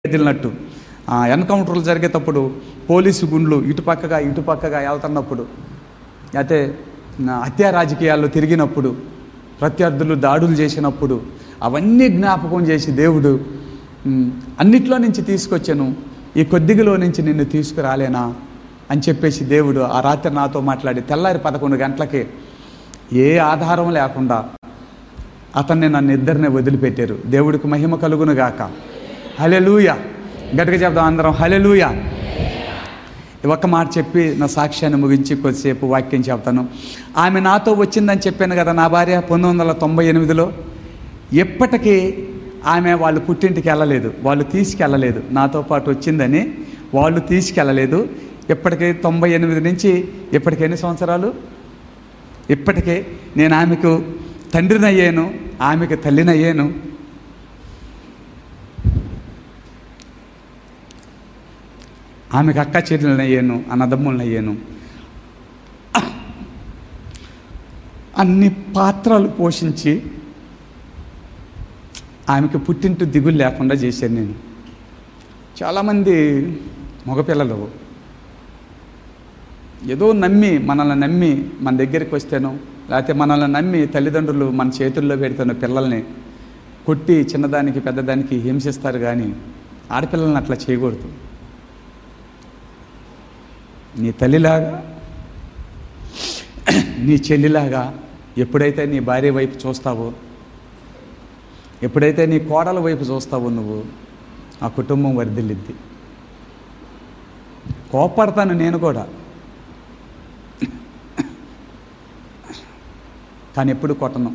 కదిలినట్టు ఆ, ఎన్కౌంటర్లు జరిగేటప్పుడు పోలీసు గుండ్లు ఇటుపక్కగా ఇటుపక్కగా వెళ్తున్నప్పుడు అయితే ఆ, హత్యా రాజకీయాల్లో తిరిగినప్పుడు ప్రత్యర్థులు దాడులు చేసినప్పుడు అవన్నీ జ్ఞాపకం చేసి దేవుడు ఉమ్, అన్నిట్లో నుంచి తీసుకొచ్చాను ఈ కొద్దిగలో నుంచి నిన్ను తీసుకురాలేనా అని చెప్పేసి దేవుడు ఆ రాత్రి నాతో మాట్లాడి తెల్లారి పదకొండు గంటలకి ఏ ఆధారం లేకుండా అతన్ని నన్ను ఇద్దరినే వదిలిపెట్టారు దేవుడికి మహిమ కలుగును గాక హలెలూయ గట్టిగా చెప్దాం అందరం హలెలూయ ఒక్క మాట చెప్పి నా సాక్ష్యాన్ని ముగించి కొద్దిసేపు వాక్యం చెప్తాను ఆమె నాతో వచ్చిందని చెప్పాను కదా నా భార్య పంతొమ్మిది వందల తొంభై ఎనిమిదిలో ఎప్పటికీ ఆమె వాళ్ళు పుట్టింటికి వెళ్ళలేదు వాళ్ళు తీసుకెళ్ళలేదు నాతో పాటు వచ్చిందని వాళ్ళు తీసుకెళ్ళలేదు ఇప్పటికీ తొంభై ఎనిమిది నుంచి ఇప్పటికి ఎన్ని సంవత్సరాలు ఇప్పటికే నేను ఆమెకు తండ్రినయ్యాను ఆమెకు తల్లినయ్యాను ఆమెకు అక్క చెల్లెలనయ్యాను అన్నదమ్ములనయ్యాను అన్ని పాత్రలు పోషించి ఆమెకు పుట్టింటి దిగులు లేకుండా చేశాను నేను చాలామంది మగపిల్లలు ఏదో నమ్మి మనల్ని నమ్మి మన దగ్గరికి వస్తేనో లేకపోతే మనల్ని నమ్మి తల్లిదండ్రులు మన చేతుల్లో పెడుతున్న పిల్లల్ని కొట్టి చిన్నదానికి పెద్దదానికి హింసిస్తారు కానీ ఆడపిల్లల్ని అట్లా చేయకూడదు నీ తల్లిలాగా నీ చెల్లిలాగా ఎప్పుడైతే నీ భార్య వైపు చూస్తావో ఎప్పుడైతే నీ కోడల వైపు చూస్తావో నువ్వు ఆ కుటుంబం వర్ధిల్లిద్ది కోపడతాను నేను కూడా కానీ ఎప్పుడు కొట్టను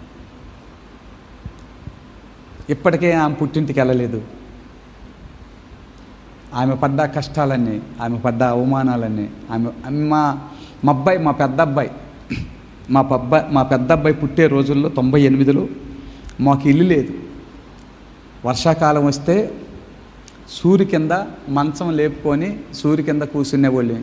ఇప్పటికే ఆమె పుట్టింటికి వెళ్ళలేదు ఆమె పడ్డ కష్టాలన్నీ ఆమె పడ్డ అవమానాలన్నీ ఆమె మా మా అబ్బాయి మా పెద్ద అబ్బాయి మా పబ్బ మా పెద్ద అబ్బాయి పుట్టే రోజుల్లో తొంభై ఎనిమిదిలో మాకు ఇల్లు లేదు వర్షాకాలం వస్తే సూర్యు కింద మంచం లేపుకొని సూర్యు కింద కూర్చునేవాళ్ళం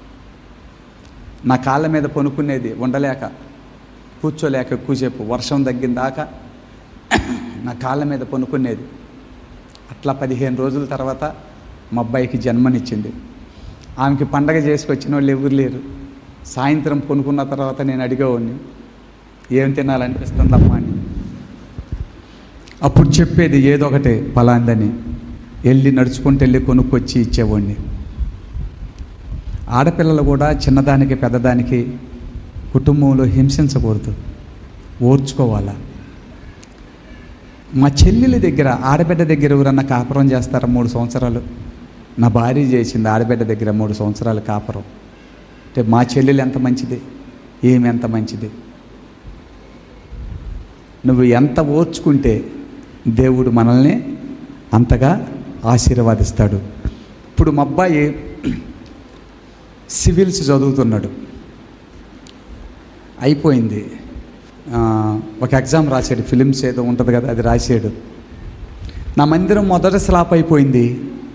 నా కాళ్ళ మీద పనుకునేది ఉండలేక కూర్చోలేక ఎక్కువసేపు వర్షం తగ్గిన దాకా నా కాళ్ళ మీద పనుకునేది అట్లా పదిహేను రోజుల తర్వాత మా అబ్బాయికి జన్మనిచ్చింది ఆమెకి పండగ చేసుకొచ్చిన వాళ్ళు ఎవరు లేరు సాయంత్రం కొనుక్కున్న తర్వాత నేను అడిగేవాడిని ఏం తినాలనిపిస్తుందమ్మా అని అప్పుడు చెప్పేది ఏదో ఒకటే పలాందని వెళ్ళి నడుచుకుంటూ వెళ్ళి కొనుక్కొచ్చి ఇచ్చేవాడిని ఆడపిల్లలు కూడా చిన్నదానికి పెద్దదానికి కుటుంబంలో హింసించకూడదు ఓర్చుకోవాలా మా చెల్లెల దగ్గర ఆడబిడ్డ దగ్గర ఎవరన్నా కాపురం చేస్తారా మూడు సంవత్సరాలు నా భార్య చేసింది ఆడబిడ్డ దగ్గర మూడు సంవత్సరాలు కాపురం అంటే మా చెల్లెలు ఎంత మంచిది ఏమి ఎంత మంచిది నువ్వు ఎంత ఓర్చుకుంటే దేవుడు మనల్ని అంతగా ఆశీర్వదిస్తాడు ఇప్పుడు మా అబ్బాయి సివిల్స్ చదువుతున్నాడు అయిపోయింది ఆ, ఒక ఎగ్జామ్ రాశాడు ఫిలిమ్స్ ఏదో ఉంటుంది కదా అది రాశాడు నా మందిరం మొదటి స్లాప్ అయిపోయింది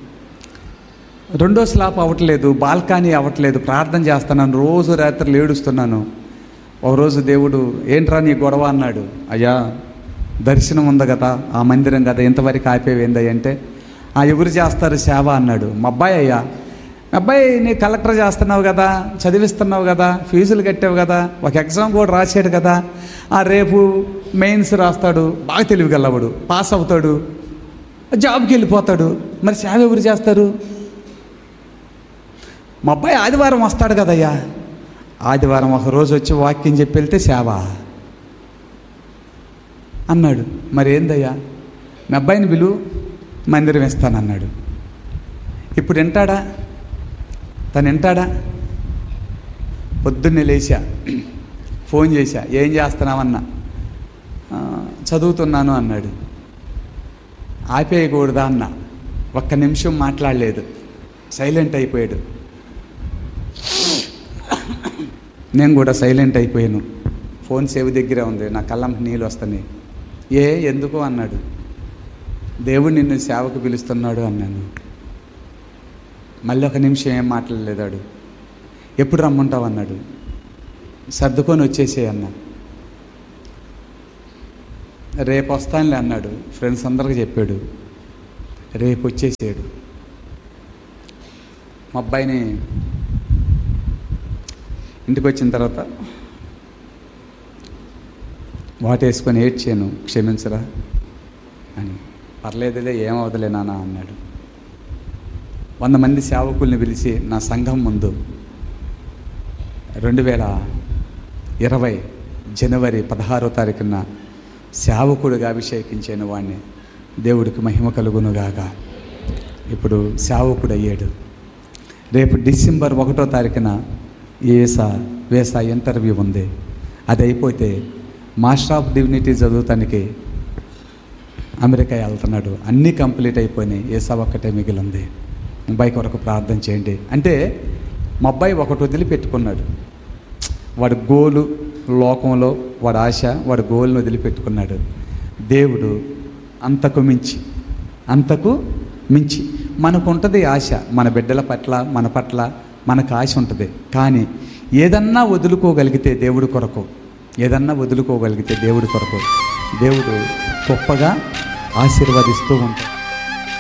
రెండో స్లాప్ అవ్వట్లేదు బాల్కనీ అవ్వట్లేదు ప్రార్థన చేస్తున్నాను రోజు రాత్రులు ఏడుస్తున్నాను ఒకరోజు దేవుడు ఏంట్రా నీ గొడవ అన్నాడు అయ్యా దర్శనం ఉంది కదా ఆ మందిరం కదా ఇంతవరకు ఆపేవేంది అంటే ఆ ఎవరు చేస్తారు సేవ అన్నాడు మా అబ్బాయి అయ్యా మా అబ్బాయి నీ కలెక్టర్ చేస్తున్నావు కదా చదివిస్తున్నావు కదా ఫీజులు కట్టావు కదా ఒక ఎగ్జామ్ కూడా రాశాడు కదా ఆ రేపు మెయిన్స్ రాస్తాడు బాగా తెలివిగలవాడు పాస్ అవుతాడు జాబ్కి వెళ్ళిపోతాడు మరి సేవ ఎవరు చేస్తారు మా అబ్బాయి ఆదివారం వస్తాడు కదయ్యా ఆదివారం ఒక రోజు వచ్చి వాక్యం చెప్పి వెళ్తే సేవ అన్నాడు మరి ఏందయ్యా మీ అబ్బాయిని పిలు మందిరం ఇస్తానన్నాడు ఇప్పుడు వింటాడా తను వింటాడా పొద్దున్నే లేచా ఫోన్ చేశా ఏం చేస్తున్నావన్నా "ఆ, చదువుతున్నాను అన్నాడు ఆపేయకూడదా అన్న ఒక్క నిమిషం మాట్లాడలేదు సైలెంట్ అయిపోయాడు నేను కూడా సైలెంట్ అయిపోయాను ఫోన్ సేవ్ దగ్గరే ఉంది నా కళ్ళం నీళ్ళు వస్తున్నాయి ఏ ఎందుకు అన్నాడు దేవుడు నిన్ను సేవకు పిలుస్తున్నాడు అన్నాను మళ్ళీ ఒక నిమిషం ఏం మాట్లాడలేదాడు ఎప్పుడు రమ్మంటావు అన్నాడు సర్దుకొని వచ్చేసే అన్న రేపు వస్తానులే అన్నాడు ఫ్రెండ్స్ అందరికి చెప్పాడు రేపు వచ్చేసాడు మా అబ్బాయిని ఇంటికి వచ్చిన తర్వాత వాటేసుకొని ఏడ్చాను క్షమించరా అని పర్లేదులే ఏమవదులే నాన్న అన్నాడు వంద మంది సేవకుల్ని పిలిచి నా సంఘం ముందు రెండు వేల ఇరవై జనవరి పదహారో తారీఖున సేవకుడిగా అభిషేకించిన వాడిని దేవుడికి మహిమ కలుగునుగాక ఇప్పుడు సేవకుడు అయ్యాడు రేపు డిసెంబర్ ఒకటో తారీఖున ఏసా వేసా ఇంటర్వ్యూ ఉంది అది అయిపోతే మాస్టర్ ఆఫ్ డివినిటీ చదువుతానికి అమెరికా వెళ్తున్నాడు అన్నీ కంప్లీట్ అయిపోయినాయి ఏసా ఒక్కటే మిగిలింది అబ్బాయి కొరకు ప్రార్థన చేయండి అంటే మా అబ్బాయి ఒకటి వదిలిపెట్టుకున్నాడు వాడి గోలు లోకంలో వాడి ఆశ వాడి గోల్ని వదిలిపెట్టుకున్నాడు దేవుడు అంతకు మించి అంతకు మించి మనకు ఉంటుంది ఆశ మన బిడ్డల పట్ల మన పట్ల మనకు ఆశ ఉంటుంది కానీ ఏదన్నా వదులుకోగలిగితే దేవుడి కొరకు ఏదన్నా వదులుకోగలిగితే దేవుడి కొరకు దేవుడు గొప్పగా ఆశీర్వదిస్తూ ఉంటాడు